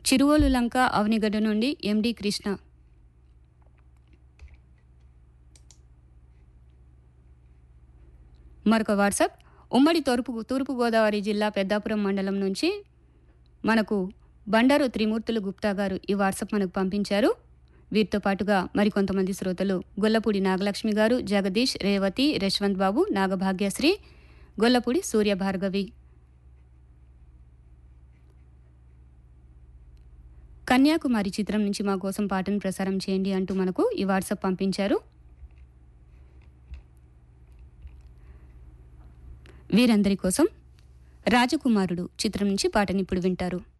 చిరువోలు లంక అవనిగడ్డ నుండి ఎండి కృష్ణ మరొక వాట్సాప్ ఉమ్మడి తూర్పు తూర్పుగోదావరి జిల్లా పెద్దాపురం మండలం నుంచి మనకు బండారు త్రిమూర్తులు గుప్తా గారు ఈ వాట్సాప్ మనకు పంపించారు వీరితో పాటుగా మరికొంతమంది శ్రోతలు గొల్లపూడి నాగలక్ష్మి గారు జగదీష్ రేవతి యశ్వంత్ బాబు నాగభాగ్యశ్రీ గొల్లపూడి సూర్య భార్గవి కన్యాకుమారి చిత్రం నుంచి మా కోసం పాటను ప్రసారం చేయండి అంటూ మనకు ఈ వాట్సాప్ పంపించారు వీరందరి కోసం రాజకుమారుడు చిత్రం నుంచి పాటని ఇప్పుడు వింటారు